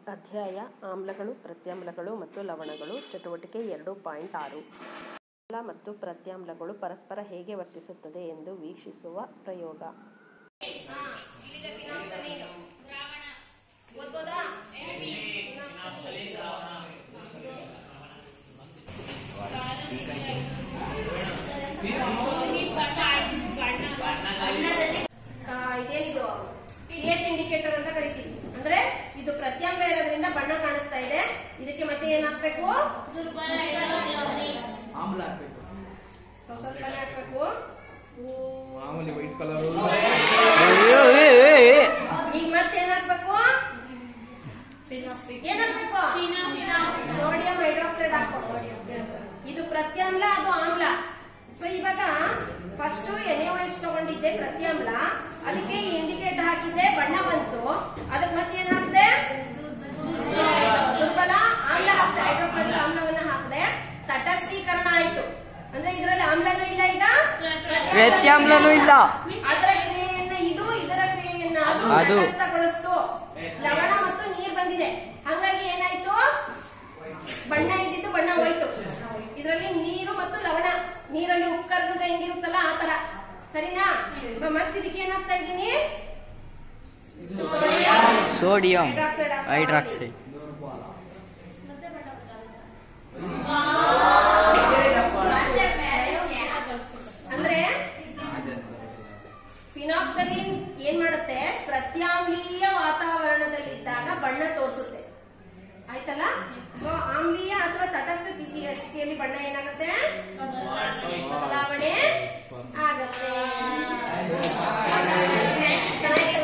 ಅಧ್ಯಾಯ ಆಮ್ಲಗಳು ಪ್ರತ್ಯಾಮ್ಲಗಳು ಮತ್ತು ಲವಣಗಳು ಚಟುವಟಿಕೆ ಎರಡು ಪಾಯಿಂಟ್ ಆರು ಆಮ್ಲ ಮತ್ತು ಪ್ರತ್ಯಾಮ್ಲಗಳು ಪರಸ್ಪರ ಹೇಗೆ ವರ್ತಿಸುತ್ತದೆ ಎಂದು ವೀಕ್ಷಿಸುವ ಪ್ರಯೋಗ ಆ, ಇದೇನಿದು ಪಿ ಎಚ್ ಇಂಡಿಕೇಟರ್ ಅಂತ ಕರಿತೀವಿ ಅಂದ್ರೆ ಇದು ಪ್ರತ್ಯಾಮ್ಲ ಇರೋದ್ರಿಂದ ಬಣ್ಣ ಕಾಣಿಸ್ತಾ ಇದೆ ಇದಕ್ಕೆ ಮತ್ತೆ ಏನ್ ಹಾಕ್ಬೇಕು ಆಮ್ಲ ಹಾಕ್ಬೇಕು ಸ್ವಲ್ಪ ಸ್ವಲ್ಪನೇ ಹಾಕ್ಬೇಕು ಮಾಮೂಲಿ ವೈಟ್ ಕಲರ್ ಈಗ ಮತ್ತೆ ಏನ್ ಹಾಕ್ಬೇಕು ಏನ್ ಹಾಕ್ಬೇಕು ಸೋಡಿಯಂ ಹೈಡ್ರಾಕ್ಸೈಡ್ ಹಾಕ್ಬೇಕು ಇದು ಪ್ರತ್ಯಾಮ್ಲ ಅದು ಆಮ್ಲ ಸೊ ಇವಾಗ ಫಸ್ಟ್ ಎನ್ಎಒಎಚ್ ತಗೊಂಡಿದ್ದೆ ಪ್ರತ್ಯಾಮ್ಲ ಅದಕ್ಕೆ ಇಂಡಿಕೇಟ್ ಹಾಕಿದ್ದೆ ಬಣ್ಣ ಬಂತು ಅದಕ್ಕೆ ಮತ್ತೆ ಏನ್ ಹಾಕ್ದೆ ದುರ್ಬಲ ಆಮ್ಲ ಹಾಕ್ದೆ ಹೈಡ್ರೋಕ್ಲೋರಿಕ್ ಆಮ್ಲವನ್ನ ಹಾಕ್ದೆ ತಟಸ್ಥೀಕರಣ ಆಯ್ತು ಅಂದ್ರೆ ಇದ್ರಲ್ಲಿ ಆಮ್ಲನೂ ಇಲ್ಲ ಈಗ ಪ್ರತ್ಯಾಮ್ಲನೂ ಇಲ್ಲ ಅದರ ಕ್ರಿಯೆಯನ್ನ ಇದು ಇದರ ಕ್ರಿಯೆಯನ್ನ ಅದು ಅದು. ತಟಸ್ಥಗೊಳಿಸ್ತು ಲವಣ ಮತ್ತು ನೀರ್ ಬಂದಿದೆ ಹಂಗಾಗಿ ಏನಾಯ್ತು ಬಣ್ಣ ಇದ್ದಿದ್ದು ಬಣ್ಣ ಹೋಯ್ತು ಇದರಲ್ಲಿ ನೀರು ಮತ್ತು ಲವಣ ನೀರಲ್ಲಿ ಉಪ್ಪು ಕರಗಿದ್ರೆ ಹೆಂಗಿರುತ್ತಲ್ಲ ಆ ತರ ಸರಿನಾ ಸೊ ಮತ್ತೆ ಇದಕ್ಕೆ ಏನಾಗ್ತಾ ಇದ್ದೀನಿ ಸೋಡಿಯಂ ಹೈಡ್ರಾಕ್ಸೈಡ್ ಹಾಕ್ತಾ ಹೈಡ್ರಾಕ್ಸೈಡ್ ಅಂದ್ರೆ ಫಿನಾಫ್ತಲಿನ್ ಏನ್ ಮಾಡುತ್ತೆ ಪ್ರತ್ಯಾಮ್ಲೀಯ ವಾತಾವರಣದಲ್ಲಿದ್ದಾಗ ಬಣ್ಣ ತೋರಿಸುತ್ತೆ ಆಯ್ತಲ್ಲ ಸೊ ಆಮ್ಲೀಯ ಅಥವಾ ತಟಸ್ಥ ಸ್ಥಿತಿಯ ಸ್ಥಿತಿಯಲ್ಲಿ ಬಣ್ಣ ಏನಾಗುತ್ತೆ ಬದಲಾವಣೆ ಆಗತ್ತೆ ಚೆನ್ನಾಗಿದೆ